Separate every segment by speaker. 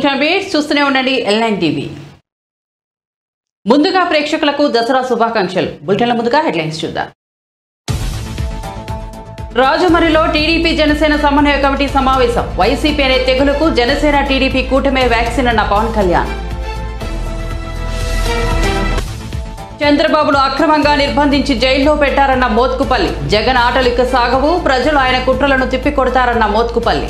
Speaker 1: bulletin updates చూస్తూనే ఉండండి LN TV ముందుగా ప్రేక్షకులకు దసరా శుభాకాంక్షలు బులెటిన్ల ముందుగా హెడ్లైన్స్ చూద్దాం రాజమండ్రిలో టీడీపీ జనసేన సమన్వయ కమిటీ సమావేశం వైసీపీ అనే తెగులుకు జనసేన టీడీపీ కూటమే వ్యాక్సిన్ అన్న పవన్ కళ్యాణ్ చంద్రబాబును అక్రమంగా నిర్బంధించి జైల్లో పెట్టారన్న మోత్కుపల్లి జగన్ ఆటలు ఇక సాగవు ప్రజలు ఆయన కుట్రలను తిప్పికొడతారన్న మోత్కుపల్లి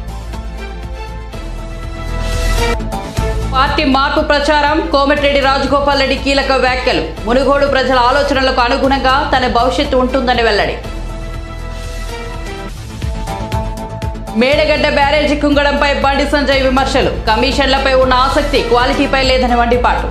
Speaker 1: పార్టీ మార్పు ప్రచారం కోమటిరెడ్డి రాజగోపాల్ రెడ్డి కీలక వ్యాఖ్యలు మునుగోడు ప్రజల ఆలోచనలకు అనుగుణంగా తన భవిష్యత్తు ఉంటుందని వెల్లడి మేడగడ్డ బ్యారేజీ కుంగడంపై బండి సంజయ్ విమర్శలు కమిషన్లపై ఉన్న ఆసక్తి క్వాలిటీపై లేదని వండిపాటు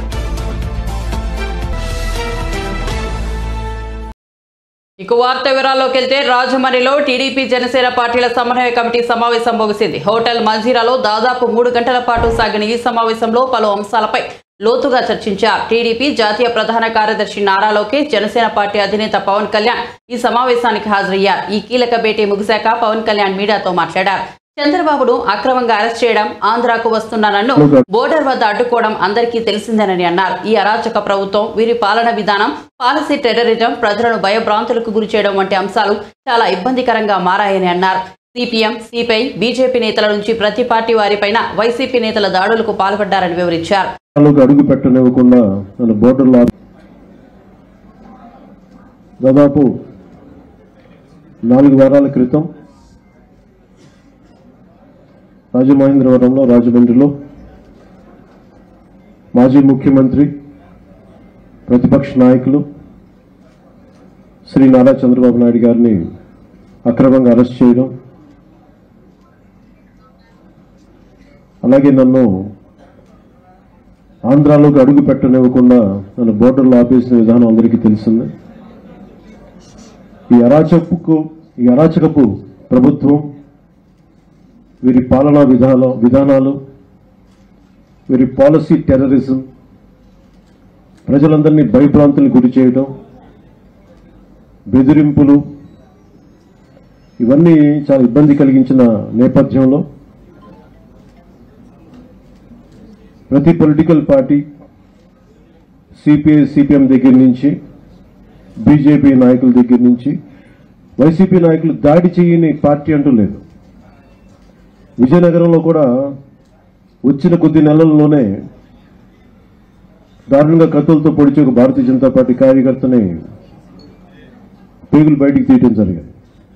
Speaker 1: ఇక వార్త వివరాల్లోకి వెళ్తే రాజమండ్రిలో టీడీపీ జనసేన పార్టీల సమన్వయ కమిటీ సమావేశం ముగిసింది హోటల్ మంజీరాలో దాదాపు మూడు గంటల పాటు సాగిన ఈ సమావేశంలో పలు అంశాలపై లోతుగా చర్చించారు టీడీపీ జాతీయ ప్రధాన కార్యదర్శి నారా లోకేష్ జనసేన పార్టీ అధినేత పవన్ కళ్యాణ్ ఈ సమావేశానికి హాజరయ్యారు ఈ కీలక భేటీ ముగిశాక పవన్ కళ్యాణ్ మీడియాతో మాట్లాడారు చంద్రబాబును అక్రమంగా అరెస్ట్ చేయడం ఆంధ్రాకు వస్తున్న నన్ను బోర్డర్ వద్ద అడ్డుకోవడం అందరికీ తెలిసిందేనని అన్నారు ఈ అరాచక ప్రభుత్వం వీరి పాలన విధానం పాలసీ టెర్రరిజం ప్రజలను భయభ్రాంతులకు గురి చేయడం వంటి అంశాలు చాలా ఇబ్బందికరంగా మారాయని అన్నారు సిపిఎం సిపిఐ బీజేపీ నేతల నుంచి ప్రతి పార్టీ వారిపైన వైసీపీ నేతల దాడులకు పాల్పడ్డారని వివరించారు
Speaker 2: లోకి అడుగు పెట్టనివ్వకుండా నన్ను బోర్డర్లో ఆపి- దాదాపు నాలుగు వారాల క్రితం రాజమహేంద్రవరంలో రాజమండ్రిలో మాజీ ముఖ్యమంత్రి ప్రతిపక్ష నాయకులు శ్రీ నారా చంద్రబాబు నాయుడు గారిని అక్రమంగా అరెస్ట్ చేయడం అలాగే నన్ను ఆంధ్రాలోకి అడుగు పెట్టనివ్వకుండా నన్ను బోర్డర్లో ఆపేసిన విధానం అందరికీ తెలిసిందే ఈ అరాచకపు ఈ అరాచకపు ప్రభుత్వం వీరి పాలనా విధానం విధానాలు వీరి పాలసీ టెర్రరిజం ప్రజలందరినీ భయభ్రాంతులకు గురి చేయడం బెదిరింపులు ఇవన్నీ చాలా ఇబ్బంది కలిగించిన నేపథ్యంలో ప్రతి పొలిటికల్ పార్టీ సిపిఐ సిపిఎం దగ్గర నుంచి బీజేపీ నాయకుల దగ్గర నుంచి వైసీపీ నాయకులు దాడి చేయని పార్టీ అంటూ లేదు విజయనగరంలో కూడా వచ్చిన కొద్ది నెలల్లోనే దారుణంగా కత్తులతో పొడిచి ఒక భారతీయ జనతా పార్టీ కార్యకర్తని పేగులు బయటికి తీయటం జరిగింది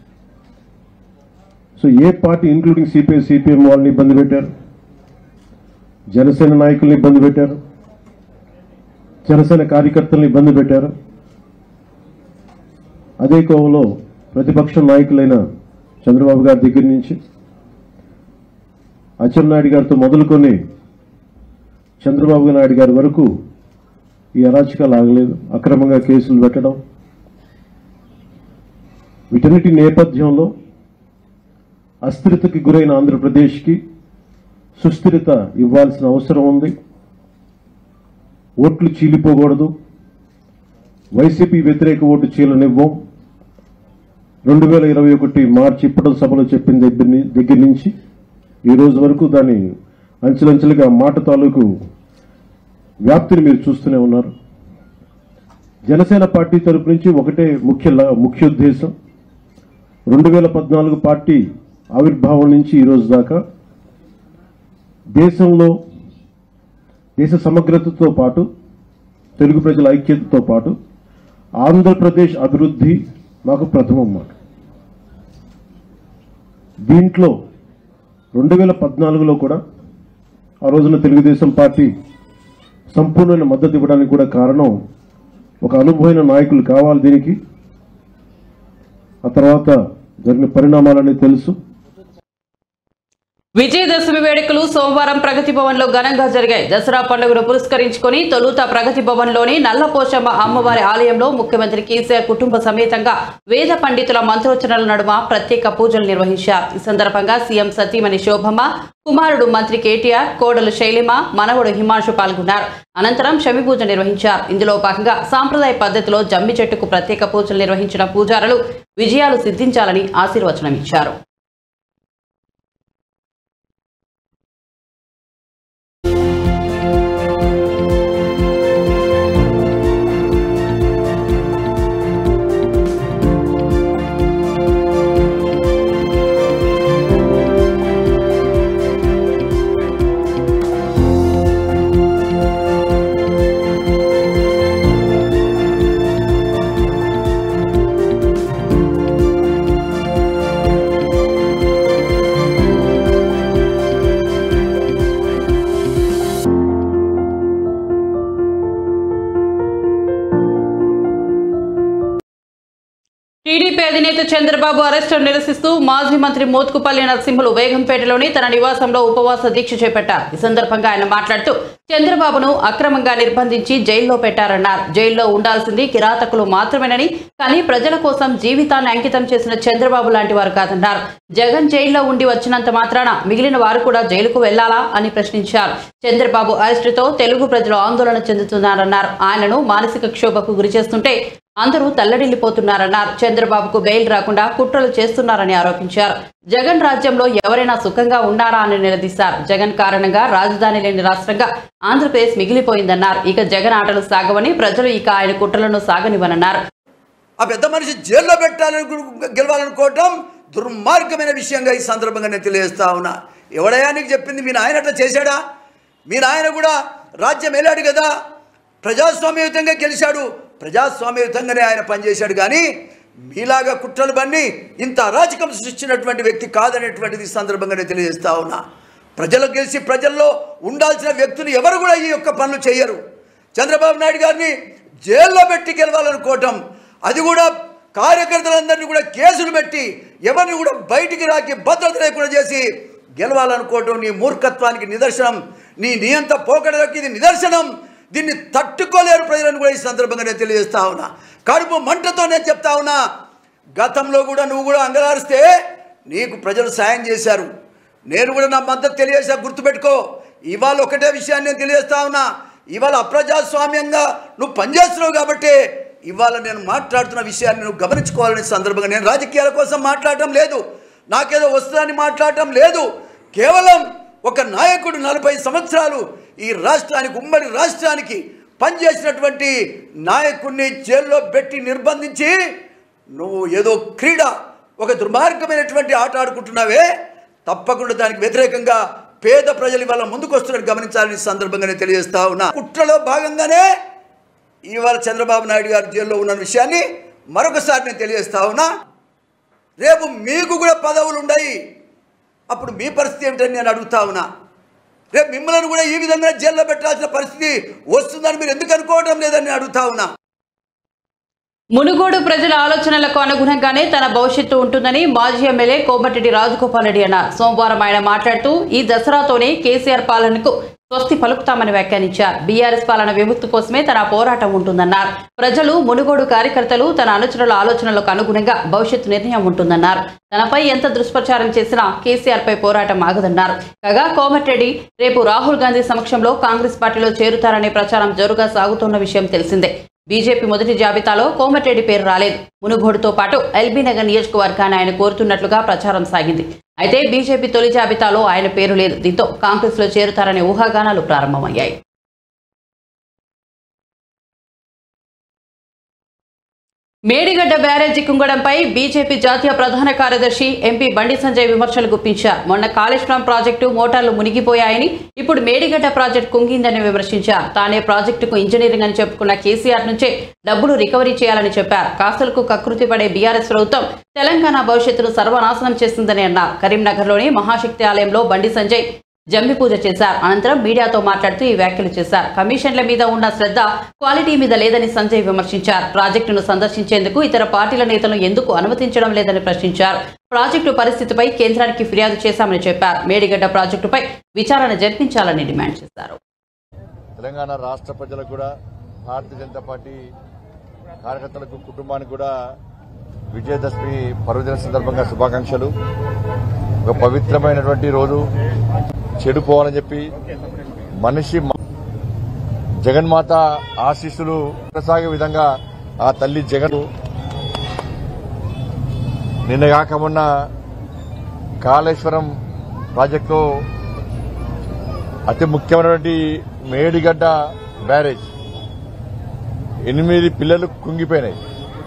Speaker 2: so a party including CPI CPM వాళ్ళని ఇబ్బంది పెట్టారు జనసేన నాయకుల్ని ఇబ్బంది పెట్టారు జనసేన కార్యకర్తలను ఇబ్బంది పెట్టారు అదే కోవలో ప్రతిపక్ష నాయకులైన చంద్రబాబు గారి దగ్గర నుంచి అచ్చెన్నాయుడు గారితో మొదలుకొని చంద్రబాబు నాయుడు గారి వరకు ఈ అరాచకాలు ఆగలేదు అక్రమంగా కేసులు పెట్టడం వీటన్నిటి నేపథ్యంలో అస్థిరతకి గురైన ఆంధ్రప్రదేశ్కి సుస్థిరత ఇవ్వాల్సిన అవసరం ఉంది ఓట్లు చీలిపోకూడదు వైసీపీ వ్యతిరేక ఓటు చీలనివ్వం రెండు వేల ఇరవై ఒకటి మార్చి ఇప్పటి సభలో చెప్పిన దగ్గర ని- దగ్గర నుంచి ఈ రోజు వరకు దాని అంచెలంచెలుగా మాట తాలూకు వ్యాప్తిని మీరు చూస్తూనే ఉన్నారు జనసేన పార్టీ తరపు నుంచి ఒకటే ముఖ్య ల- ముఖ్య ఉద్దేశం రెండు వేల పద్నాలుగు పార్టీ ఆవిర్భావం నుంచి ఈ రోజు దాకా దేశంలో దేశ సమగ్రతతో పాటు తెలుగు ప్రజల ఐక్యతతో పాటు ఆంధ్రప్రదేశ్ అభివృద్ధి మాకు ప్రథమం మాట దీంట్లో రెండు వేల పద్నాలుగులో కూడా ఆ రోజున తెలుగుదేశం పార్టీ సంపూర్ణమైన మద్దతు ఇవ్వడానికి కూడా కారణం ఒక అనుభవైన నాయకులు కావాలి దీనికి ఆ తర్వాత జరిగిన పరిణామాలన్నీ తెలుసు
Speaker 1: విజయదశమి వేడుకలు సోమవారం ప్రగతి భవన్ లో ఘనంగా జరిగాయి దసరా పండుగను పురస్కరించుకొని తొలుత ప్రగతి భవన్ లోని నల్లపోచమ్మ అమ్మవారి ఆలయంలో ముఖ్యమంత్రి కేసీఆర్ కుటుంబ సమేతంగా వేద పండితుల మంత్రోచ్చరణల నడుమ ప్రత్యేక పూజలు నిర్వహించారు ఈ సందర్భంగా సీఎం సతీమణి శోభమ్మ కుమారుడు మంత్రి కేటీఆర్ కోడలు శైలిమ మనవడు హిమాంశు పాల్గొన్నారు అనంతరం శమి పూజ నిర్వహించారు ఇందులో భాగంగా సాంప్రదాయ పద్ధతిలో జమ్మి చెట్టుకు ప్రత్యేక పూజలు నిర్వహించిన పూజారులు విజయాలు సిద్ధించాలని ఆశీర్వచనం ఇచ్చారు అధినేత చంద్రబాబు అరెస్టు నిరసిస్తూ మాజీ మంత్రి మోత్కుపల్లి నరసింహులు వేగంపేటలోని తన నివాసంలో ఉపవాస దీక్ష చేపట్టారు ఈ సందర్భంగా ఆయన మాట్లాడుతూ చంద్రబాబును అక్రమంగా నిర్బంధించి జైల్లో పెట్టారన్నారు జైల్లో ఉండాల్సింది కిరాతకులు మాత్రమేనని కానీ ప్రజల కోసం జీవితాన్ని అంకితం చేసిన చంద్రబాబు లాంటి వారు కాదన్నారు జగన్ జైల్లో ఉండి వచ్చినంత మాత్రాన మిగిలిన వారు కూడా జైలుకు వెళ్లాలా అని ప్రశ్నించారు చంద్రబాబు అరెస్టుతో తెలుగు ప్రజలు ఆందోళన చెందుతున్నారన్నారు ఆయనను మానసిక క్షోభకు గురి చేస్తుంటే అందరూ తల్లడిల్లిపోతున్నారన్నారు చంద్రబాబుకు బెయిల్ రాకుండా కుట్రలు చేస్తున్నారని ఆరోపించారు జగన్ రాజ్యంలో ఎవరైనా సుఖంగా ఉన్నారా అని నిలదీశారు జగన్ కారణంగా రాజధాని లేని రాష్ట్రంగా ఆంధ్రప్రదేశ్ మిగిలిపోయిందన్నారు ఇక జగన్ ఆటలు సాగవని ప్రజలు ఇక ఆయన కుట్రలను సాగనివ్వనన్నారు
Speaker 3: ఆ పెద్ద మనిషి జైల్లో పెట్టాలని గు- గెలవాలనుకోవటం దుర్మార్గమైన విషయంగా ఈ సందర్భంగా నేను తెలియజేస్తా ఉన్నా ఎవడయా నీకు చెప్పింది మీ నాయన అట్లా చేశాడా మీ నాయన కూడా రాజ్యం వెళ్ళాడు కదా ప్రజాస్వామ్యయుతంగా గెలిచాడు ప్రజాస్వామ్యయుతంగానే ఆయన పనిచేశాడు కానీ మీలాగా కుట్రలు బన్ని ఇంత అరాచకం సృష్టించినటువంటి వ్యక్తి కాదనేటువంటిది ఈ సందర్భంగా నేను తెలియజేస్తా ఉన్నా ప్రజలు గెలిచి ప్రజల్లో ఉండాల్సిన వ్యక్తులు ఎవరు కూడా ఈ యొక్క పనులు చేయరు చంద్రబాబు నాయుడు గారిని జైల్లో పెట్టి గెలవాలనుకోవటం అది కూడా కార్యకర్తలందరినీ కూడా కేసులు పెట్టి ఎవరిని కూడా బయటికి రాకి భద్రత లేకుండా చేసి గెలవాలనుకోవటం నీ మూర్ఖత్వానికి నిదర్శనం నీ నియంత పోకడలకు ఇది నిదర్శనం దీన్ని తట్టుకోలేరు ప్రజలను కూడా ఈ సందర్భంగా నేను తెలియజేస్తా ఉన్నా కడుపు మంటతో నేను చెప్తా ఉన్నా గతంలో కూడా నువ్వు కూడా అంగలారిస్తే నీకు ప్రజలు సాయం చేశారు నేను కూడా నా మద్దతు తెలియజేసా గుర్తుపెట్టుకో ఇవాళ ఒకటే విషయాన్ని నేను తెలియజేస్తా ఉన్నా ఇవాళ అప్రజాస్వామ్యంగా నువ్వు పనిచేస్తున్నావు కాబట్టి ఇవాళ నేను మాట్లాడుతున్న విషయాన్ని నువ్వు గమనించుకోవాలనే సందర్భంగా నేను రాజకీయాల కోసం మాట్లాడటం లేదు నాకేదో వస్తుందని మాట్లాడటం లేదు కేవలం ఒక నాయకుడు నలభై సంవత్సరాలు ఈ రాష్ట్రానికి ఉమ్మడి రాష్ట్రానికి పనిచేసినటువంటి నాయకుడిని జైల్లో పెట్టి నిర్బంధించి నువ్వు ఏదో క్రీడ ఒక దుర్మార్గమైనటువంటి ఆట ఆడుకుంటున్నావే తప్పకుండా దానికి వ్యతిరేకంగా పేద ప్రజలు ఇవాళ ముందుకు వస్తున్నట్టు గమనించాలని ఈ సందర్భంగా నేను తెలియజేస్తా ఉన్నా కుట్రలో భాగంగానే ఇవాళ చంద్రబాబు నాయుడు గారు జైల్లో ఉన్న విషయాన్ని మరొకసారి నేను తెలియజేస్తా ఉన్నా రేపు మీకు కూడా పదవులు ఉన్నాయి అప్పుడు మీ పరిస్థితి ఏమిటని నేను అడుగుతా ఉన్నా రేపు మిమ్మల్ని కూడా ఈ విధంగా జైల్లో పెట్టాల్సిన పరిస్థితి వస్తుందని మీరు ఎందుకు అనుకోవడం లేదని నేను అడుగుతా ఉన్నా
Speaker 1: మునుగోడు ప్రజల ఆలోచనలకు అనుగుణంగానే తన భవిష్యత్తు ఉంటుందని మాజీ ఎమ్మెల్యే కోమటిరెడ్డి రాజగోపాల్ రెడ్డి అన్నారు సోమవారం ఆయన మాట్లాడుతూ ఈ దసరాతోనే కేసీఆర్ పాలనకు స్వస్తి పలుకుతామని వ్యాఖ్యానించారు బీఆర్ఎస్ పాలన విముక్తి కోసమే తన పోరాటం ఉంటుందన్నారు ప్రజలు మునుగోడు కార్యకర్తలు తన అనుచరుల ఆలోచనలకు అనుగుణంగా భవిష్యత్తు నిర్ణయం ఉంటుందన్నారు తనపై ఎంత దుష్ప్రచారం చేసినా కేసీఆర్ పై పోరాటం ఆగదన్నారు కాగా కోమటిరెడ్డి రేపు రాహుల్ గాంధీ సమక్షంలో కాంగ్రెస్ పార్టీలో చేరుతారనే ప్రచారం జోరుగా సాగుతున్న విషయం తెలిసిందే బీజేపీ మొదటి జాబితాలో కోమటిరెడ్డి పేరు రాలేదు మునుగోడుతో పాటు ఎల్బీ నగర్ నియోజకవర్గాన్ని ఆయన కోరుతున్నట్లుగా ప్రచారం సాగింది అయితే బీజేపీ తొలి జాబితాలో ఆయన పేరు లేదు దీంతో కాంగ్రెస్లో చేరుతారనే ఊహాగానాలు ప్రారంభమయ్యాయి మేడిగడ్డ బ్యారేజీ కుంగడంపై బీజేపీ జాతీయ ప్రధాన కార్యదర్శి ఎంపీ బండి సంజయ్ విమర్శలు గుప్పించారు మొన్న కాళేశ్వరం ప్రాజెక్టు మోటార్లు మునిగిపోయాయని ఇప్పుడు మేడిగడ్డ ప్రాజెక్టు కుంగిందని విమర్శించారు తానే ప్రాజెక్టుకు ఇంజనీరింగ్ అని చెప్పుకున్న కేసీఆర్ నుంచే డబ్బులు రికవరీ చేయాలని చెప్పారు కాసులకు కకృతి పడే బీఆర్ఎస్ ప్రభుత్వం తెలంగాణ భవిష్యత్తును సర్వనాశనం చేస్తుందని అన్నారు కరీంనగర్లోని మహాశక్తి ఆలయంలో బండి సంజయ్ జమ్మి పూజ చేశారు అనంతరం మీడియాతో మాట్లాడుతూ ఈ వ్యాఖ్యలు చేశారు కమిషన్ల మీద ఉన్న శ్రద్ధ క్వాలిటీ మీద లేదని సంజయ్ విమర్శించారు ప్రాజెక్టును సందర్శించేందుకు ఇతర పార్టీల నేతలను ఎందుకు అనుమతించడం లేదని ప్రశ్నించారు ప్రాజెక్టు పరిస్థితిపై కేంద్రానికి ఫిర్యాదు చేశామని చెప్పారు మేడిగడ్డ ప్రాజెక్టుపై విచారణ జరిపించాలని డిమాండ్ చేశారు
Speaker 4: తెలంగాణ రాష్ట్ర ప్రజలకు కూడా భారతీయ జనతా పార్టీ కార్యకర్తలకు కుటుంబానికి కూడా విజయదశమి పర్వదిన సందర్భంగా శుభాకాంక్షలు ఒక పవిత్రమైనటువంటి రోజు చెడిపోవాలని చెప్పి మనిషి మ- జగన్మాత ఆశీస్సులు కొనసాగే విధంగా ఆ తల్లి జగన్ నిన్న కాక మొన్న కాళేశ్వరం ప్రాజెక్టులో అతి ముఖ్యమైనటువంటి మేడిగడ్డ బ్యారేజ్ ఎనిమిది పిల్లలు కుంగిపోయినాయి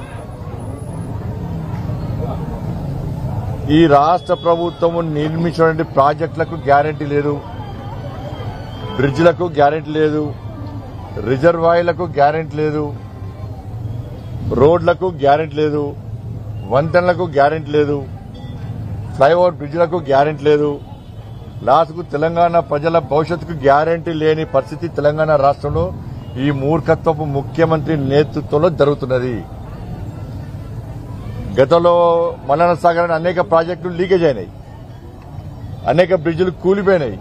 Speaker 4: ఈ రాష్ట్ర ప్రభుత్వం నిర్మించినటువంటి ప్రాజెక్టులకు గ్యారంటీ లేదు బ్రిడ్జ్లకు గ్యారంటీ లేదు రిజర్వాయర్లకు గ్యారంటీ లేదు రోడ్లకు గ్యారంటీ లేదు వంతెనలకు గ్యారంటీ లేదు ఫ్లైఓవర్ బ్రిడ్జ్లకు గ్యారంటీ లేదు లాస్ట్కు తెలంగాణ ప్రజల భవిష్యత్తుకు గ్యారంటీ లేని పరిస్థితి తెలంగాణ రాష్ట్రంలో ఈ మూర్ఖత్వపు ముఖ్యమంత్రి నేతృత్వంలో జరుగుతున్నది గతంలో మల్లన్న సాగర్ అని అనేక ప్రాజెక్టులు లీకేజ్ అయినాయి అనేక బ్రిడ్జిలు కూలిపోయినాయి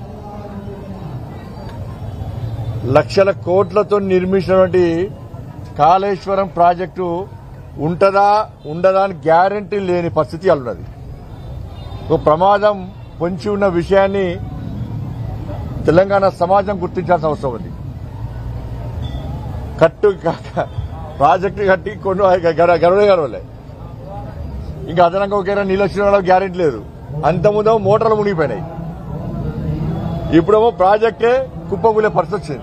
Speaker 4: లక్షల కోట్లతో నిర్మించినటువంటి కాళేశ్వరం ప్రాజెక్టు ఉంటదా ఉండదా అని గ్యారంటీ లేని పరిస్థితి ఉన్నది ఒక ప్రమాదం పొంచి ఉన్న విషయాన్ని తెలంగాణ సమాజం గుర్తించాల్సిన అవసరం ఉంది కట్టు క- ప్రాజెక్టు కట్టి కొన్ని గర్వలే గర్వలే ఇంకా అదనంగా ఒకేరా నీళ్ళు వచ్చిన వాళ్ళకి గ్యారెంటీ లేదు అంత ముందేమో మోటార్లు మునిగిపోయినాయి ఇప్పుడేమో ప్రాజెక్టే కుప్పకూలే పరిస్థితి వచ్చింది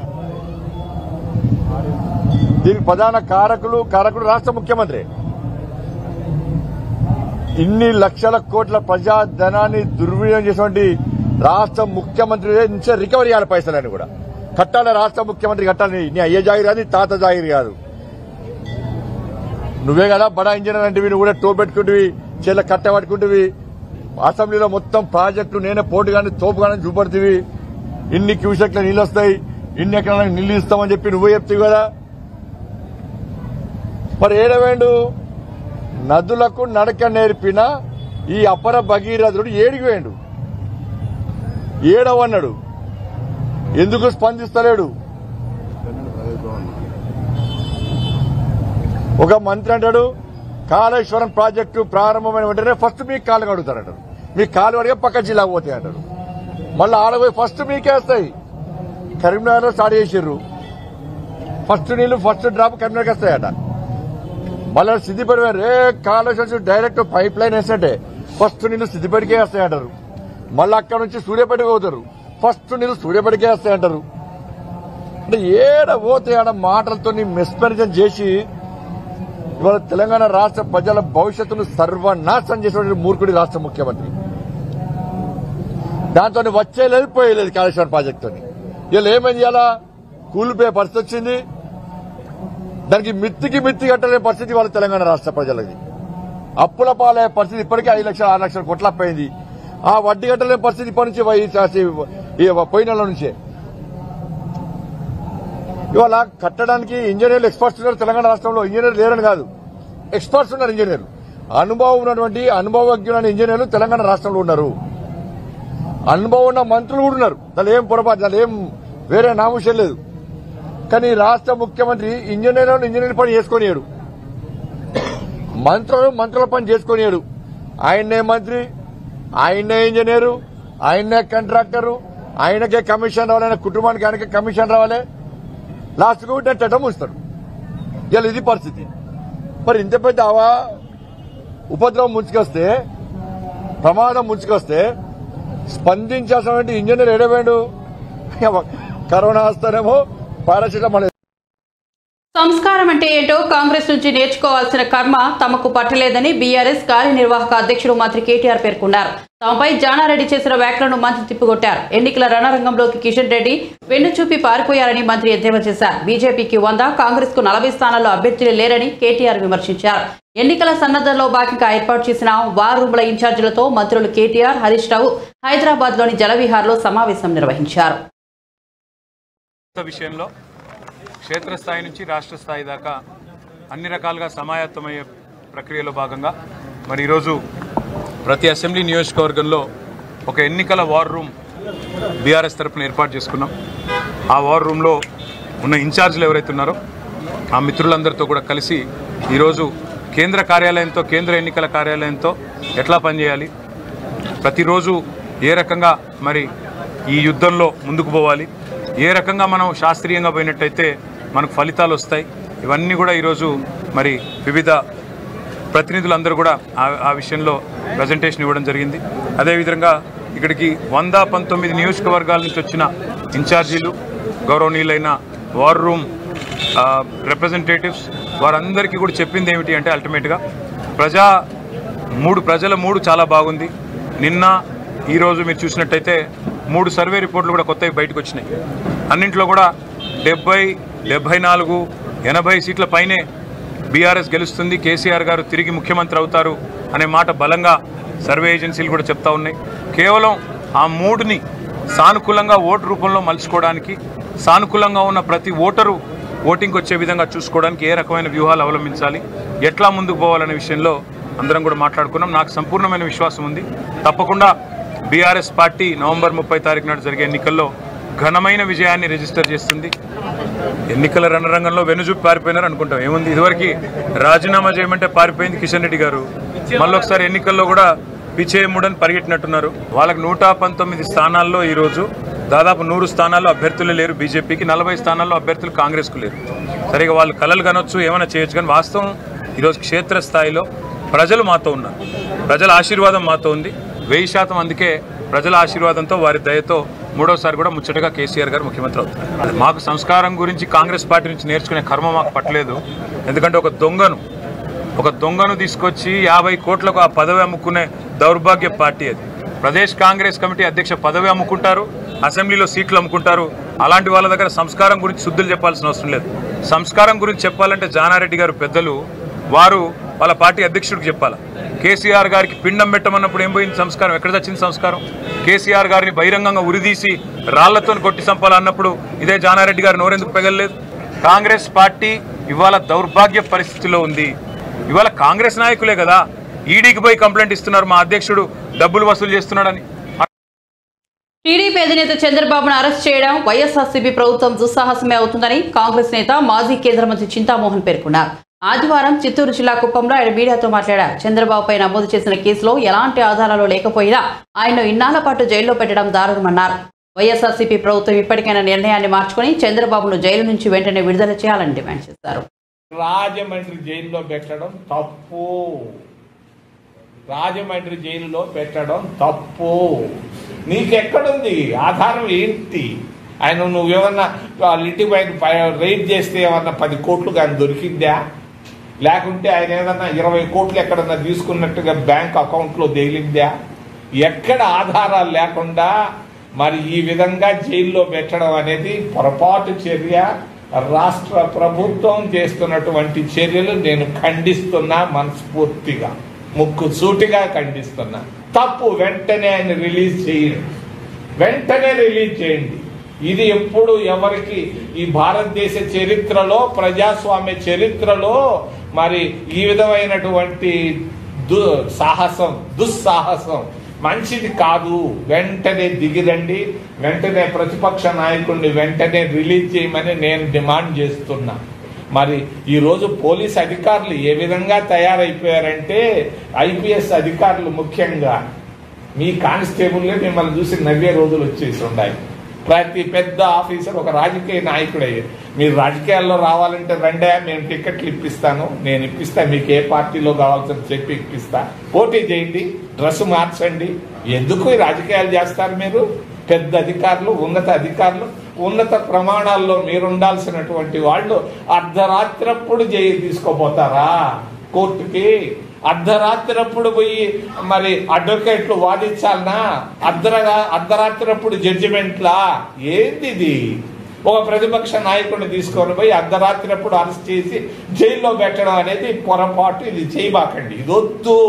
Speaker 4: దీనికి ప్రధాన కారకులు కారకుడు రాష్ట్ర ముఖ్యమంత్రి ఇన్ని లక్షల కోట్ల ప్రజాధనాన్ని దుర్వినియోగం చేసినటువంటి రాష్ట్ర ముఖ్యమంత్రి నుంచే రికవరీ చేయాలి పైసలని కూడా కట్టాలి రాష్ట్ర ముఖ్యమంత్రి కట్టాలి నీ అయ్య జాగిరి కాదు నీ తాత జాగిరి కాదు నువ్వే కదా బడా ఇంజనీర్ అంటే నువ్వు కూడా టో పెట్టుకుంటువి చేల కట్ట పట్టుకుంటువి అసెంబ్లీలో మొత్తం ప్రాజెక్టు నేనే పోటు కానీ తోపు కానీ చూపడుతుంది ఇన్ని క్యూసెక్ల నీళ్ళు వస్తాయి ఇన్ని ఎకరాలకు నీళ్ళు ఇస్తామని చెప్పి నువ్వే చెప్తావు కదా మరి ఏడవేండు నదులకు నడక నేర్పిన ఈ అపర భగీరథుడు ఏడికి వేయండు ఏడవన్నాడు ఎందుకు స్పందిస్తలేడు ఒక మంత్రి అంటాడు కాళేశ్వరం ప్రాజెక్టు ప్రారంభమైన వెంటనే ఫస్ట్ మీకు కాలు కడుగుతారంటారు మీకు కాలు కడిగే పక్క జిల్లాకు పోతాయి అంటారు మళ్ళీ ఆడపోయి ఫస్ట్ మీకే వస్తాయి కరీంనగర్లో స్టార్ట్ చేసిర్రు ఫస్ట్ నీళ్లు ఫస్ట్ డ్రాప్ కరీంనగర్కి వస్తాయట మళ్ళీ సిద్దిపేట పోయి, రే కాళేశ్వరం డైరెక్ట్ పైప్ లైన్ వేసినట్టే ఫస్ట్ నీళ్లు సిద్దిపేటకే వస్తాయంటారు మళ్ళీ అక్కడ నుంచి సూర్యాపేటకి పోతారు ఫస్ట్ నీళ్లు సూర్యాపేటకే వస్తాయంటారు అంటే ఏడ పోతే ఆడ మాటలతో మెస్పరిజం చేసి ఇవాళ తెలంగాణ రాష్ట్ర ప్రజల భవిష్యత్తును సర్వనాశనం చేసినటువంటి మూర్ఖుడి రాష్ట్ర ముఖ్యమంత్రి దాంతో వచ్చే లేదు పోయలేదు కాళేశ్వరం ప్రాజెక్టుతో వీళ్ళు ఏమని చేయాలా కూలిపోయే పరిస్థితి వచ్చింది దానికి మిత్తికి మిత్తి కట్టలే పరిస్థితి వాళ్ళ తెలంగాణ రాష్ట్ర ప్రజలది అప్పుల పాలయ్యే పరిస్థితి ఇప్పటికే ఐదు లక్షల ఆరు లక్షల కోట్ల అప్పయింది ఆ వడ్డీ కట్టలేని పరిస్థితి ఇప్పటి నుంచి వై- ఈ పోయిన నెల నుంచే ఇవాళ కట్టడానికి ఇంజనీర్లు ఎక్స్పర్ట్స్ ఉన్నారు తెలంగాణ రాష్ట్రంలో ఇంజనీర్లు లేరని కాదు ఎక్స్పర్ట్స్ ఉన్నారు ఇంజనీర్లు అనుభవం ఉన్నటువంటి అనుభవజ్ఞులైన ఇంజనీర్లు తెలంగాణ రాష్ట్రంలో ఉన్నారు అనుభవం ఉన్న మంత్రులు కూడా ఉన్నారు దాని ఏం పొరపాటు దాని ఏం వేరే నామూషం లేదు కానీ రాష్ట్ర ముఖ్యమంత్రి ఇంజనీర్లను ఇంజనీర్ పని చేసుకొనియాడు మంత్రులు మంత్రుల పని చేసుకొనియాడు ఆయన్నే మంత్రి ఆయన్నే ఇంజనీరు ఆయన్నే కాంట్రాక్టరు ఆయనకే కమిషన్ రావాలి ఆయన కుటుంబానికి ఆయనకే కమిషన్ రావాలి లాస్ట్కు నెట్టడం ఉంచుతాడు ఇలా ఇది పరిస్థితి మరి ఇంత పెద్ద అవా ఉపద్రవం ముంచుకొస్తే ప్రమాదం ముంచుకొస్తే స్పందించాల్సినటువంటి ఇంజనీర్ ఎడవేండు కరోనా వస్తానేమో పారాసిటమాల్
Speaker 1: సంస్కారం అంటే ఏంటో కాంగ్రెస్ నుంచి నేర్చుకోవాల్సిన కర్మ తమకు పట్టలేదని బీఆర్ఎస్ కార్యనిర్వాహక అధ్యక్షుడు మంత్రి కేటీఆర్ పేర్కొన్నారు తమపై జానారెడ్డి చేసిన వ్యాఖ్యలను మంత్రి తిప్పికొట్టారు ఎన్నికల రణరంగంలోకి కిషన్ రెడ్డి వెన్నుచూపి పారిపోయారని మంత్రి ఎద్దేవా చేశారు బీజేపీకి వంద కాంగ్రెస్ కు నలభై స్థానాల్లో అభ్యర్థులు లేరని కేటీఆర్ విమర్శించారు ఎన్నికల సన్నద్ధంలో భాగంగా ఏర్పాటు చేసిన వార్ రూమ్ల ఇన్ఛార్జీలతో మంత్రులు కేటీఆర్ హరీష్ రావు హైదరాబాద్ లోని జలవిహార్లో సమావేశం నిర్వహించారు
Speaker 5: కొత్త విషయంలో క్షేత్రస్థాయి నుంచి రాష్ట్ర స్థాయి దాకా అన్ని రకాలుగా సమాయత్తమయ్యే ప్రక్రియలో భాగంగా మరి ఈరోజు ప్రతి అసెంబ్లీ నియోజకవర్గంలో ఒక ఎన్నికల వార్ రూమ్ బీఆర్ఎస్ తరఫున ఏర్పాటు చేసుకున్నాం ఆ వార్ రూమ్లో ఉన్న ఇన్ఛార్జీలు ఎవరైతే ఉన్నారో ఆ మిత్రులందరితో కూడా కలిసి ఈరోజు కేంద్ర కార్యాలయంతో కేంద్ర ఎన్నికల కార్యాలయంతో ఎట్లా పనిచేయాలి ప్రతిరోజు ఏ రకంగా మరి ఈ యుద్ధంలో ముందుకు పోవాలి ఏ రకంగా మనం శాస్త్రీయంగా పోయినట్టయితే మనకు ఫలితాలు వస్తాయి ఇవన్నీ కూడా ఈరోజు మరి వివిధ ప్రతినిధులందరూ కూడా ఆ- ఆ విషయంలో ప్రజెంటేషన్ ఇవ్వడం జరిగింది అదేవిధంగా ఇక్కడికి వంద పంతొమ్మిది నియోజకవర్గాల నుంచి వచ్చిన ఇన్ఛార్జీలు గౌరవనీయులైన వార్ రూమ్ ఆ, రిప్రజెంటేటివ్స్ వారందరికీ కూడా చెప్పింది ఏమిటి అంటే అల్టిమేట్గా ప్రజా మూడు ప్రజల మూడు చాలా బాగుంది నిన్న ఈరోజు మీరు చూసినట్టయితే మూడు సర్వే రిపోర్ట్లు కూడా కొత్తవి బయటకు వచ్చినాయి అన్నింట్లో కూడా డెబ్బై డెబ్బై నాలుగు ఎనభై సీట్ల పైనే బీఆర్ఎస్ గెలుస్తుంది కేసీఆర్ గారు తిరిగి ముఖ్యమంత్రి అవుతారు అనే మాట బలంగా సర్వే ఏజెన్సీలు కూడా చెప్తా ఉన్నాయి కేవలం ఆ మూడుని సానుకూలంగా ఓటు రూపంలో మలుచుకోవడానికి సానుకూలంగా ఉన్న ప్రతి ఓటరు ఓటింగ్కి వచ్చే విధంగా చూసుకోవడానికి ఏ రకమైన వ్యూహాలు అవలంబించాలి ఎట్లా ముందుకు పోవాలనే విషయంలో అందరం కూడా మాట్లాడుకున్నాం నాకు సంపూర్ణమైన విశ్వాసం ఉంది తప్పకుండా బీఆర్ఎస్ పార్టీ నవంబర్ ముప్పై తారీఖు నాడు జరిగే ఎన్నికల్లో ఘనమైన విజయాన్ని రిజిస్టర్ చేస్తుంది ఎన్నికల రణరంగంలో వెనుజూపి పారిపోయినారు అనుకుంటాం ఏముంది ఇదివరకు రాజీనామా చేయమంటే పారిపోయింది కిషన్ రెడ్డి గారు మళ్ళీ ఒకసారి ఎన్నికల్లో కూడా పిచేయముడని పరిగెట్టినట్టున్నారు వాళ్ళకి నూట పంతొమ్మిది స్థానాల్లో ఈరోజు దాదాపు నూరు స్థానాల్లో అభ్యర్థులు లేరు బీజేపీకి నలభై స్థానాల్లో అభ్యర్థులు కాంగ్రెస్కు లేరు సరిగా వాళ్ళు కలలు కనొచ్చు ఏమైనా చేయొచ్చు కానీ వాస్తవం ఈరోజు క్షేత్రస్థాయిలో ప్రజలు మాతో ఉన్నారు ప్రజల ఆశీర్వాదం మాతో ఉంది వెయ్యి శాతం అందుకే ప్రజల ఆశీర్వాదంతో వారి దయతో మూడోసారి కూడా ముచ్చటగా కేసీఆర్ గారు ముఖ్యమంత్రి అవుతారు మాకు సంస్కారం గురించి కాంగ్రెస్ పార్టీ నుంచి నేర్చుకునే కర్మ మాకు పట్టలేదు ఎందుకంటే ఒక దొంగను ఒక దొంగను తీసుకొచ్చి యాభై కోట్లకు ఆ పదవి అమ్ముకునే దౌర్భాగ్య పార్టీ అది ప్రదేశ్ కాంగ్రెస్ కమిటీ అధ్యక్ష పదవి అమ్ముకుంటారు అసెంబ్లీలో సీట్లు అమ్ముకుంటారు అలాంటి వాళ్ళ దగ్గర సంస్కారం గురించి శుద్ధులు చెప్పాల్సిన అవసరం లేదు సంస్కారం గురించి చెప్పాలంటే జానారెడ్డి గారు పెద్దలు వారు వాళ్ళ పార్టీ అధ్యక్షుడికి చెప్పాలి కేసీఆర్ గారికి పిండం పెట్టమన్నప్పుడు ఏం పోయింది సంస్కారం ఎక్కడ వచ్చింది సంస్కారం కేసీఆర్ గారిని బహిరంగంగా ఉరిదీసి రాళ్లతో కొట్టి చంపాలన్నప్పుడు ఇదే జానారెడ్డి గారు నోరెందుకు పెగలలేదు కాంగ్రెస్ పార్టీ ఇవాళ దౌర్భాగ్య పరిస్థితిలో ఉంది ఇవాళ కాంగ్రెస్ నాయకులే కదా ఈడీకి పోయి కంప్లైంట్ ఇస్తున్నారు మా అధ్యక్షుడు డబ్బులు వసూలు చేస్తున్నాడని
Speaker 1: టీడీపీ అధినేత చంద్రబాబును అరెస్ట్ చేయడం వైఎస్ఆర్సీపీ ప్రభుత్వం దుస్సాహసమే అవుతుందని కాంగ్రెస్ నేత మాజీ కేంద్ర మంత్రి చింతామోహన్ పేర్కొన్నారు ఆదివారం చిత్తూరు జిల్లా కుప్పంలో ఆయన మీడియాతో మాట్లాడారు చంద్రబాబుపై నమోదు చేసిన కేసులో ఎలాంటి ఆధారాలు లేకపోయినా ఆయన్ను ఇన్నాళ్ల పాటు జైల్లో పెట్టడం దారుణమన్నారు వైఎస్ఆర్సీపీ ప్రభుత్వం ఇప్పటికైనా నిర్ణయాన్ని మార్చుకుని చంద్రబాబును జైలు నుంచి వెంటనే విడుదల చేయాలని డిమాండ్ చేశారు
Speaker 6: రాజమండ్రి జైల్లో పెట్టడం తప్పు రాజమండ్రి జైలులో పెట్టడం తప్పు నీకెక్కడుంది ఆధారం ఏంటి ఆయన నువ్వేమన్నా వాళ్ళ ఇంటి పైన రైడ్ చేస్తే ఏమన్నా పది కోట్లు కానీ దొరికిందా లేకుంటే ఆయన ఏదన్నా ఇరవై కోట్లు ఎక్కడన్నా తీసుకున్నట్టుగా బ్యాంక్ అకౌంట్లో తేలిందా ఎక్కడ ఆధారాలు లేకుండా మరి ఈ విధంగా జైల్లో పెట్టడం అనేది పొరపాటు చర్య రాష్ట్ర ప్రభుత్వం చేస్తున్నటువంటి చర్యలు నేను ఖండిస్తున్నా మనస్ఫూర్తిగా ముక్కు సూటిగా ఖండిస్తున్నా తప్పు వెంటనే ఆయన రిలీజ్ చేయండి వెంటనే రిలీజ్ చేయండి ఇది ఎప్పుడు ఎవరికి ఈ భారతదేశ చరిత్రలో ప్రజాస్వామ్య చరిత్రలో మరి ఈ విధమైనటువంటి దు సాహసం దుస్సాహసం మంచిది కాదు వెంటనే దిగిరండి వెంటనే ప్రతిపక్ష నాయకుడిని వెంటనే రిలీజ్ చేయమని నేను డిమాండ్ చేస్తున్నా మరి ఈ రోజు పోలీస్ అధికారులు ఏ విధంగా తయారైపోయారంటే ఐపీఎస్ అధికారులు ముఖ్యంగా మీ కానిస్టేబుల్లే మిమ్మల్ని చూసి నవ్వే రోజులు వచ్చేసి ఉన్నాయి ప్రతి పెద్ద ఆఫీసర్ ఒక రాజకీయ నాయకుడయ్యే మీరు రాజకీయాల్లో రావాలంటే రండే మేము టికెట్లు ఇప్పిస్తాను నేను ఇప్పిస్తా మీకు ఏ పార్టీలో కావాల్సిన చెప్పి ఇప్పిస్తా పోటీ చేయండి డ్రెస్ మార్చండి ఎందుకు ఈ రాజకీయాలు చేస్తారు మీరు పెద్ద అధికారులు ఉన్నత అధికారులు ఉన్నత ప్రమాణాల్లో మీరు ఉండాల్సినటువంటి వాళ్ళు అర్ధరాత్రప్పుడు జైలు తీసుకోపోతారా కోర్టుకి అర్ధరాత్రప్పుడు పోయి మరి అడ్వకేట్లు వాదించాలనా అర్ధరగా అర్ధరాత్రప్పుడు జడ్జిమెంట్లా ఏంది ఇది ఒక ప్రతిపక్ష నాయకుడిని తీసుకొని పోయి అర్ధరాత్రప్పుడు అరెస్ట్ చేసి జైల్లో పెట్టడం అనేది పొరపాటు ఇది చేయబాకండి ఇది వద్దు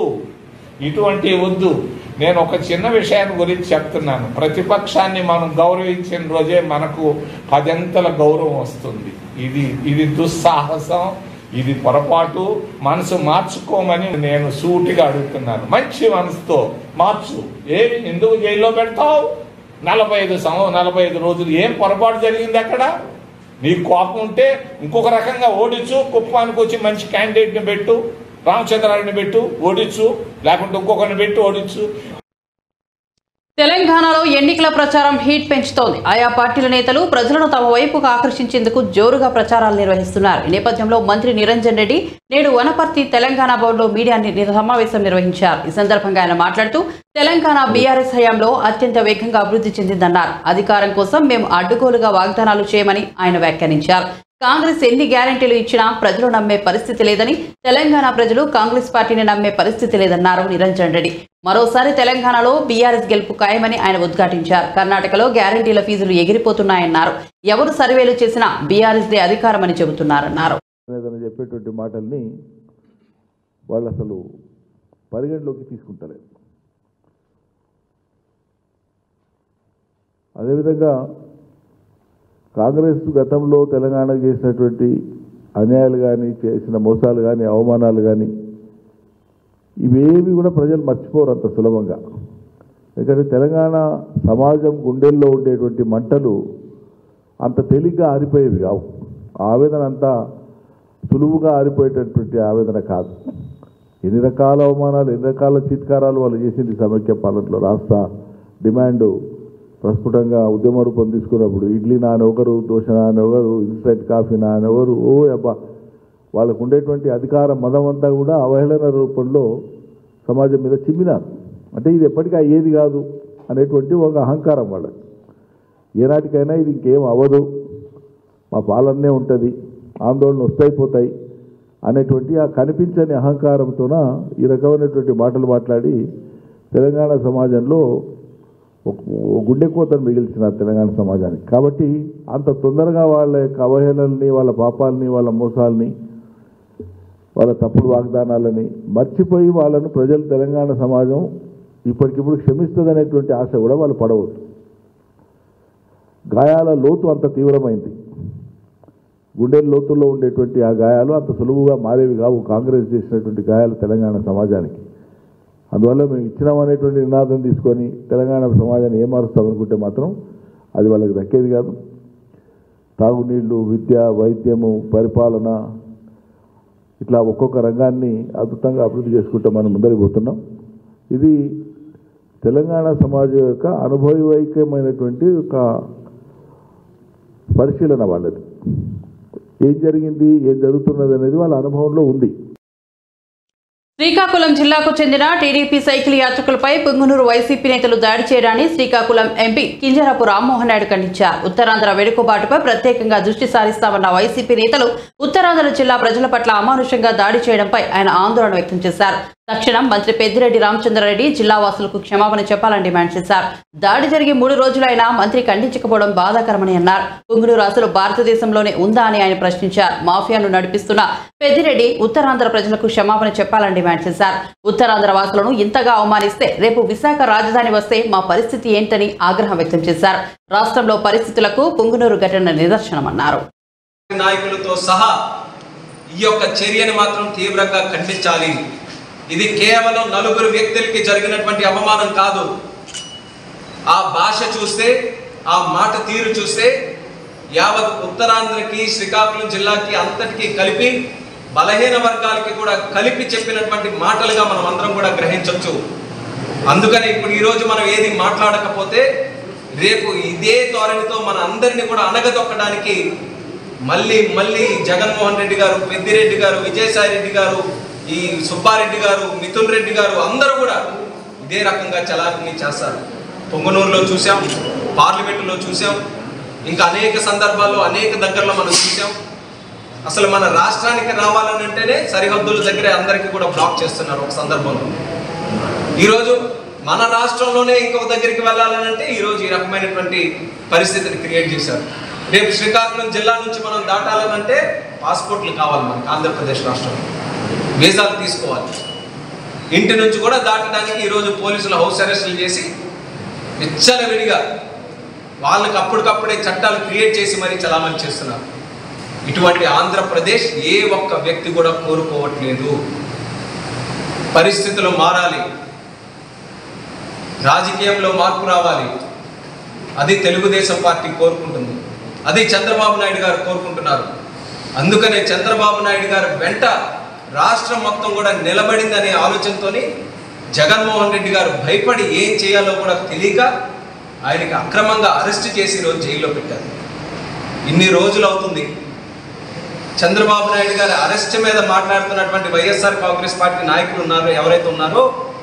Speaker 6: ఇటువంటి వద్దు నేను ఒక చిన్న విషయాన్ని గురించి చెప్తున్నాను ప్రతిపక్షాన్ని మనం గౌరవించిన రోజే మనకు పదంతల గౌరవం వస్తుంది ఇది ఇది దుస్సాహసం ఇది పొరపాటు మనసు మార్చుకోమని నేను సూటిగా అడుగుతున్నాను మంచి మనసుతో మార్చు ఏమి ఎందుకు జైల్లో పెడతావు నలభై ఐదు సంవ నలభై ఐదు రోజులు ఏం పొరపాటు జరిగింది అక్కడ నీకు కోపం ఉంటే ఇంకొక రకంగా ఓడించు కుప్పానికి వచ్చి మంచి క్యాండిడేట్ని పెట్టు రామచంద్రారెడ్డిని పెట్టు ఓడించు లేకుంటే ఇంకొకరిని పెట్టి ఓడించు
Speaker 1: తెలంగాణలో ఎన్నికల ప్రచారం హీట్ పెంచుతోంది ఆయా పార్టీల నేతలు ప్రజలను తమ వైపుకు ఆకర్షించేందుకు జోరుగా ప్రచారాలు నిర్వహిస్తున్నారు ఈ నేపథ్యంలో మంత్రి నిరంజన్ రెడ్డి నేడు వనపర్తి తెలంగాణ భవన్లో మీడియా ని- సమావేశం నిర్వహించారు ఈ సందర్భంగా ఆయన మాట్లాడుతూ తెలంగాణ బీఆర్ఎస్ హయాంలో అత్యంత వేగంగా అభివృద్ధి చెందిందన్నారు అధికారం కోసం మేము అడ్డుగోలుగా వాగ్దానాలు చేయమని ఆయన వ్యాఖ్యానించారు కాంగ్రెస్ ఎన్ని గ్యారెంటీలు ఇచ్చినా ప్రజలు నమ్మే పరిస్థితి లేదని తెలంగాణ ప్రజలు కాంగ్రెస్ పార్టీని నమ్మే పరిస్థితి లేదన్నారు నిరంజన్ రెడ్డి మరోసారి తెలంగాణలో బీఆర్ఎస్ గెలుపు ఖాయమని ఆయన ఉద్ఘాటించారు కర్ణాటకలో గ్యారంటీల ఫీజులు ఎగిరిపోతున్నాయన్నారు ఎవరు సర్వేలు చేసినా బీఆర్ఎస్దే అధికారమని చెబుతున్నారన్నారు
Speaker 7: ఏదైనా చెప్పేటువంటి మాటల్ని వాళ్ళు అసలు పరిగణలోకి తీసుకుంటలేరు అదేవిధంగా కాంగ్రెస్ గతంలో తెలంగాణకు చేసినటువంటి అన్యాయాలు కానీ చేసిన మోసాలు కానీ అవమానాలు కానీ ఇవేవి కూడా ప్రజలు మర్చిపోరు అంత సులభంగా ఎందుకంటే తెలంగాణ సమాజం గుండెల్లో ఉండేటువంటి మంటలు అంత తేలిగ్గా ఆరిపోయేవి కావు ఆ ఆవేదన అంతా సులువుగా ఆరిపోయేటటువంటి ఆవేదన కాదు ఎన్ని రకాల అవమానాలు ఎన్ని రకాల చిత్కారాలు వాళ్ళు చేసింది సమైక్య పాలనలో రాష్ట్ర డిమాండ్ ప్రస్ఫుటంగా ఉద్యమ రూపం తీసుకున్నప్పుడు ఇడ్లీ నానొకరు దోశ నానొకరు ఇన్స్టెంట్ కాఫీ నానొకరు ఓ అబ్బా వాళ్ళకు ఉండేటువంటి అధికార మదం అంతా కూడా అవహేళన రూపంలో సమాజం మీద చిమ్మినారు అంటే ఇది ఎప్పటికీ అయ్యేది కాదు అనేటువంటి ఒక అహంకారం వాళ్ళకి ఏనాటికైనా ఇది ఇంకేం అవ్వదు మా పాలనే ఉంటుంది ఆందోళన వస్తాయిపోతాయి అనేటువంటి ఆ కనిపించని అహంకారంతోన ఈ రకమైనటువంటి మాటలు మాట్లాడి తెలంగాణ సమాజంలో ఒక ఒక గుండె కోతను మిగిల్చిన తెలంగాణ సమాజానికి కాబట్టి అంత తొందరగా వాళ్ళ యొక్క అవహేళనని వాళ్ళ పాపాలని వాళ్ళ మోసాలని వాళ్ళ తప్పుడు వాగ్దానాలని మర్చిపోయి వాళ్ళను ప్రజలు తెలంగాణ సమాజం ఇప్పటికిప్పుడు క్షమిస్తుందనేటువంటి ఆశ కూడా వాళ్ళు పడవద్దు గాయాల లోతు అంత తీవ్రమైంది గుండెల లోతుల్లో ఉండేటువంటి ఆ గాయాలు అంత సులువుగా మారేవి కావు కాంగ్రెస్ చేసినటువంటి గాయాలు తెలంగాణ సమాజానికి అందువల్ల మేము ఇచ్చినామనేటువంటి నినాదం తీసుకొని తెలంగాణ సమాజాన్ని ఏమారుస్తామనుకుంటే మాత్రం అది వాళ్ళకి దక్కేది కాదు తాగునీళ్లు విద్య వైద్యము పరిపాలన ఇట్లా ఒక్కొక్క రంగాన్ని అద్భుతంగా అభివృద్ధి చేసుకుంటూ మనం ముందరికి పోతున్నాం ఇది తెలంగాణ సమాజం యొక్క అనుభవైకమైనటువంటి ఒక పరిశీలన వాళ్ళది ఏం జరిగింది ఏం జరుగుతున్నది అనేది వాళ్ళ అనుభవంలో ఉంది
Speaker 1: శ్రీకాకుళం జిల్లాకు చెందిన టీడీపీ సైకిల్ యాత్రికులపై పుంగునూరు వైసీపీ నేతలు దాడి చేయడాన్ని శ్రీకాకుళం ఎంపీ కింజరాపు రామ్మోహన్ నాయుడు ఖండించారు ఉత్తరాంధ్ర వెనుకబాటుపై ప్రత్యేకంగా దృష్టి సారిస్తామన్న వైసీపీ నేతలు ఉత్తరాంధ్ర జిల్లా ప్రజల పట్ల అమానుషంగా దాడి చేయడంపై ఆయన ఆందోళన వ్యక్తం చేశారు తక్షణం మంత్రి పెద్దిరెడ్డి రామచంద్రారెడ్డి జిల్లా వాసులకు క్షమాపణ చెప్పాలని డిమాండ్ చేశారు దాడి జరిగి మూడు రోజులైనా మంత్రి ఖండించకపోవడం బాధాకరమని అన్నారు పుంగునూరు అసలు భారతదేశంలోనే ఉందా అని ఆయన ప్రశ్నించారు మాఫియాను నడిపిస్తున్న పెద్దిరెడ్డి ఉత్తరాంధ్ర ప్రజలకు క్షమాపణ చెప్పాలని డిమాండ్ చేశారు ఉత్తరాంధ్ర వాసులను ఇంతగా అవమానిస్తే రేపు విశాఖ రాజధాని వస్తే మా పరిస్థితి ఏంటని ఆగ్రహం వ్యక్తం చేశారు రాష్ట్రంలో పరిస్థితులకు పుంగునూరు ఘటన నిదర్శనమన్నారు
Speaker 8: నాయకులతో సహా ఈ యొక్క చర్యను మాత్రం తీవ్రంగా ఖండించాలి ఇది కేవలం నలుగురు వ్యక్తులకి జరిగినటువంటి అవమానం కాదు ఆ భాష చూస్తే ఆ మాట తీరు చూస్తే యావత్ ఉత్తరాంధ్రకి శ్రీకాకుళం జిల్లాకి అంతటికి కలిపి బలహీన వర్గాలకి కూడా కలిపి చెప్పినటువంటి మాటలుగా మనం అందరం కూడా గ్రహించవచ్చు అందుకని ఇప్పుడు ఈరోజు మనం ఏది మాట్లాడకపోతే రేపు ఇదే ధోరణితో మన అందరిని కూడా అనగదొక్కడానికి మళ్ళీ మళ్ళీ జగన్మోహన్ రెడ్డి గారు పెద్దిరెడ్డి గారు విజయసాయి రెడ్డి గారు ఈ సుబ్బారెడ్డి గారు మిథున్ రెడ్డి గారు అందరూ కూడా ఇదే రకంగా చలాకీ చేస్తారు పొంగనూరులో చూసాం పార్లమెంటులో చూసాం ఇంకా అనేక సందర్భాల్లో అనేక దగ్గరలో మనం చూసాం అసలు మన రాష్ట్రానికి రావాలని అంటేనే సరిహద్దుల దగ్గరే అందరికీ కూడా బ్లాక్ చేస్తున్నారు ఒక సందర్భంలో ఈరోజు మన రాష్ట్రంలోనే ఇంకొక దగ్గరికి వెళ్ళాలని అంటే ఈరోజు ఈ రకమైనటువంటి పరిస్థితిని క్రియేట్ చేశారు రేపు శ్రీకాకుళం జిల్లా నుంచి మనం దాటాలనంటే పాస్పోర్ట్లు కావాలి మనకి ఆంధ్రప్రదేశ్ రాష్ట్రంలో వీసాలు తీసుకోవాలి ఇంటి నుంచి కూడా దాటడానికి ఈరోజు పోలీసులు హౌస్ అరెస్టులు చేసి విచ్చలవిడిగా వాళ్ళకి అప్పటికప్పుడే చట్టాలు క్రియేట్ చేసి మరీ చలామణి చేస్తున్నారు ఇటువంటి ఆంధ్రప్రదేశ్ ఏ ఒక్క వ్యక్తి కూడా కోరుకోవట్లేదు పరిస్థితులు మారాలి రాజకీయంలో మార్పు రావాలి అది తెలుగుదేశం పార్టీ కోరుకుంటుంది అది చంద్రబాబు నాయుడు గారు కోరుకుంటున్నారు అందుకనే చంద్రబాబు నాయుడు గారు వెంట రాష్ట్రం మొత్తం కూడా నిలబడిందనే ఆలోచనతోని జగన్మోహన్ రెడ్డి గారు భయపడి ఏం చేయాలో కూడా తెలియక ఆయనకి అక్రమంగా అరెస్ట్ చేసి ఈరోజు జైల్లో పెట్టారు ఇన్ని రోజులు అవుతుంది చంద్రబాబు నాయుడు గారి అరెస్ట్ మీద మాట్లాడుతున్నటువంటి వైఎస్ఆర్ కాంగ్రెస్ పార్టీ నాయకులు ఉన్నారు ఎవరైతే ఉన్నారో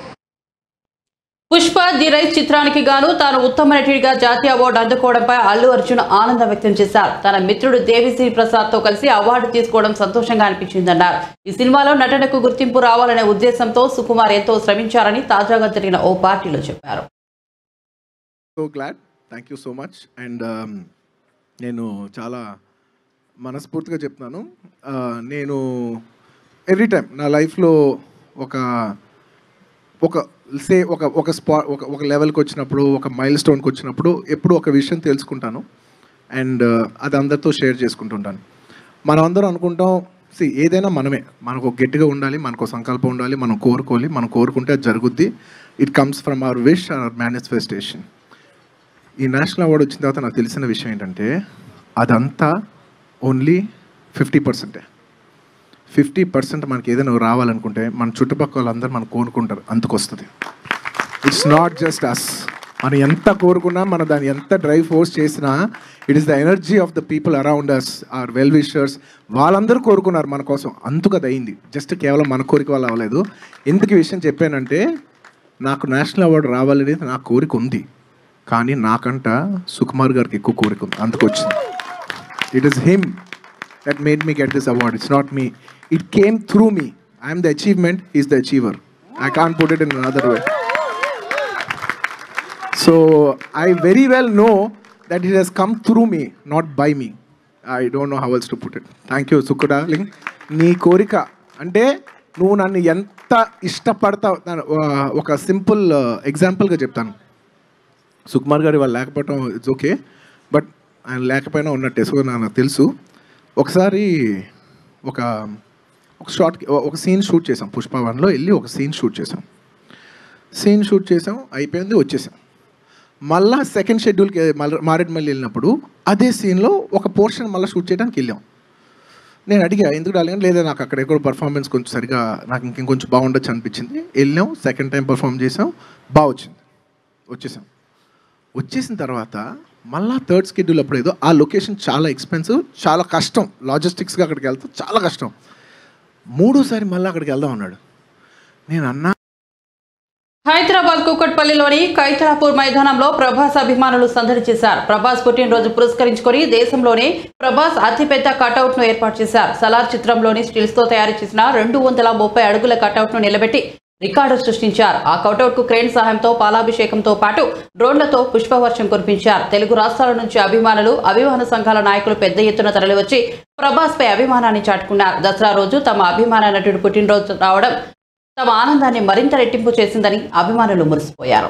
Speaker 1: పుష్ప ది రైస్ చిత్రానికి గాను తాను ఉత్తమ నటుడిగా జాతీయ అవార్డు అందుకోవడంపై అల్లు అర్జున్ ఆనందం వ్యక్తం చేశారు తన మిత్రుడు దేవిశ్రీ ప్రసాద్ తో కలిసి అవార్డు తీసుకోవడం సంతోషంగా అనిపించిందన్నారు ఈ సినిమాలో నటనకు గుర్తింపు రావాలనే ఉద్దేశంతో సుకుమార్ ఎంతో శ్రమించారని తాజాగా జరిగిన ఓ పార్టీలో చెప్పారు
Speaker 9: so glad thank you so much and నేను చాలా మనస్ఫూర్తిగా చెప్తున్నాను Uh, నేను ఎవ్రీ టైం నా లైఫ్లో ఒక ఒక సే ఒక ఒక స్పా ఒక ఒక లెవెల్కి వచ్చినప్పుడు ఒక మైల్ స్టోన్కి వచ్చినప్పుడు ఎప్పుడు ఒక విషయం తెలుసుకుంటాను అండ్ అది అందరితో షేర్ చేసుకుంటుంటాను మనం అందరం అనుకుంటాం సి ఏదైనా మనమే మనకు ఒక గట్టిగా ఉండాలి మనకు ఒక సంకల్పం ఉండాలి మనం కోరుకోవాలి మనం కోరుకుంటే అది జరుగుద్ది it comes from our wish our manifestation ఈ నేషనల్ అవార్డు వచ్చిన తర్వాత నాకు తెలిసిన విషయం ఏంటంటే అదంతా ఓన్లీ ఫిఫ్టీ పర్సెంటే ఫిఫ్టీ పర్సెంట్ మనకి ఏదైనా రావాలనుకుంటే మన చుట్టుపక్కల వాళ్ళందరూ మనం కోరుకుంటారు అంతకొస్తుంది ఇట్స్ నాట్ జస్ట్ అస్ మనం ఎంత కోరుకున్నా మనం దాన్ని ఎంత డ్రైవ్ ఫోర్స్ చేసినా it is the energy of the people around us are well wishers వాళ్ళందరూ కోరుకున్నారు మన కోసం అందుకు అది అయింది జస్ట్ కేవలం మన కోరిక వల్ల అవ్వలేదు ఎందుకు ఈ విషయం చెప్పానంటే నాకు నేషనల్ అవార్డు రావాలనేది నా కోరిక ఉంది కానీ నాకంట సుకుమార్ గారికి ఎక్కువ కోరిక ఉంది అందుకు వచ్చింది it is him that made me get this award it's not me it came through me I'm the achievement is the achiever I can put it in other way so I very well know that it he's come through me not by me I don't know how else to put it thank you సుకుడాలింగ్ నీ కోరిక అంటే నువ్వు నన్ను ఎంత ఇష్టపడతావు దాని- ఆ, ఒక సింపుల్ ఎగ్జాంపుల్గా చెప్తాను సుకుమార్ గారు వాళ్ళు లేకపోవటం ఇట్స్ ఓకే బట్ ఆయన లేకపోయినా ఉన్నట్టే సో నాకు తెలుసు ఒకసారి ఒక ఒక షార్ట్ ఒక సీన్ షూట్ చేసాం పుష్ప వన్లో వెళ్ళి ఒక సీన్ షూట్ చేసాం సీన్ షూట్ చేసాం అయిపోయింది వచ్చేసాం మళ్ళా సెకండ్ షెడ్యూల్కి మారేడుమల్లి వెళ్ళినప్పుడు అదే సీన్లో ఒక పోర్షన్ మళ్ళీ షూట్ చేయడానికి వెళ్ళాం నేను అడిగా ఎందుకు డాలిగా లేదా నాకు అక్కడ ఎక్కడో పర్ఫార్మెన్స్ కొంచెం సరిగా నాకు ఇంకొంచెం బాగుండొచ్చు అనిపించింది వెళ్ళాం సెకండ్ టైం పర్ఫామ్ చేసాం బాగా వచ్చింది వచ్చేసాం వచ్చేసిన తర్వాత మళ్ళా థర్డ్ షెడ్యూల్ అప్పుడు ఏదో ఆ లొకేషన్ చాలా ఎక్స్పెన్సివ్ చాలా కష్టం లాజిస్టిక్స్గా అక్కడికి వెళ్తే చాలా కష్టం మూడోసారి మళ్ళీ అక్కడికి వెళ్దాం అన్నాడు నేను అన్నా
Speaker 1: హైదరాబాద్ కుక్కట్పల్లిలోని కైతరాపూర్ మైదానంలో ప్రభాస్ అభిమానులు సందడి చేశారు ప్రభాస్ పుట్టినరోజు పురస్కరించుకొని దేశంలోనే ప్రభాస్ అతిపెద్ద కటౌట్ ను ఏర్పాటు చేశారు సలార్ చిత్రంలోని స్టిల్స్ తో తయారు చేసిన రెండు వందల ముప్పై అడుగుల కటౌట్ ను నిలబెట్టి రికార్డు సృష్టించారు ఆ కటౌట్ కు క్రేన్ సహాయంతో పాలాభిషేకంతో పాటు డ్రోన్లతో పుష్పవర్షం కురిపించారు తెలుగు రాష్ట్రాల నుంచి అభిమానులు అభిమాన సంఘాల నాయకులు పెద్ద ఎత్తున తరలివచ్చి ప్రభాస్ పై అభిమానాన్ని చాటుకున్నారు దసరా రోజు తమ అభిమాన నటుడు పుట్టినరోజు రావడం తమ ఆనందాన్ని మరింత రెట్టింపు చేసిందని అభిమానులు మురిసిపోయారు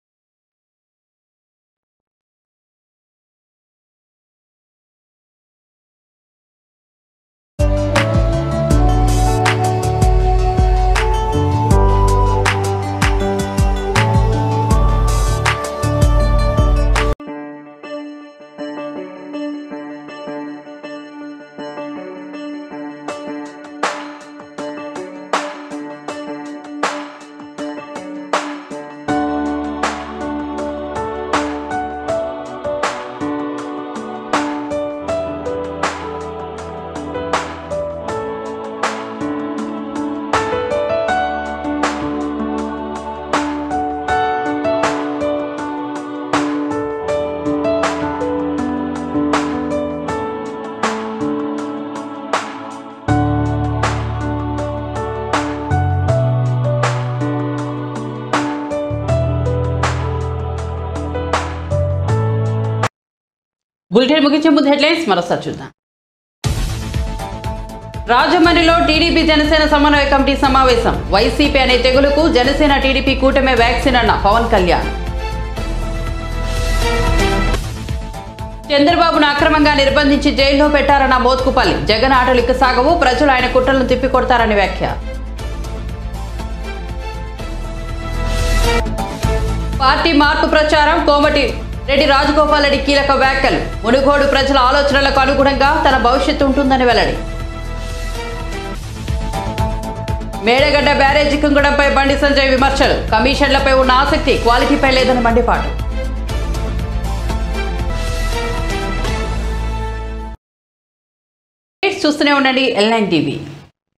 Speaker 1: బులెటిన్ ముగించే ముందు హెడ్లైన్స్ మరోసారి చూద్దాం రాజమండ్రిలో టీడీపీ జనసేన సమన్వయ కమిటీ సమావేశం వైసీపీ అనే తెగులుకు జనసేన టీడీపీ కూటమే వ్యాక్సిన్ అన్న పవన్ కళ్యాణ్ చంద్రబాబును అక్రమంగా నిర్బంధించి జైల్లో పెట్టారన్న మోత్కుపల్లి జగన్ ఆటలు ఇక సాగవు ప్రజలు ఆయన కుట్రలను తిప్పికొడతారని వ్యాఖ్య పార్టీ మార్పు ప్రచారం కోమటి రెడ్డి రాజగోపాల్ రెడ్డి కీలక వ్యాఖ్యలు మునుగోడు ప్రజల ఆలోచనలకు అనుగుణంగా తన భవిష్యత్తు ఉంటుందని వెల్లడి మేడగడ్డ బ్యారేజీ కుంగడంపై బండి సంజయ్ విమర్శలు కమిషన్లపై ఉన్న ఆసక్తి క్వాలిటీపై లేదని మండిపాటు చూస్తూనే ఉండండి ఎల్ నైన్ టీవీ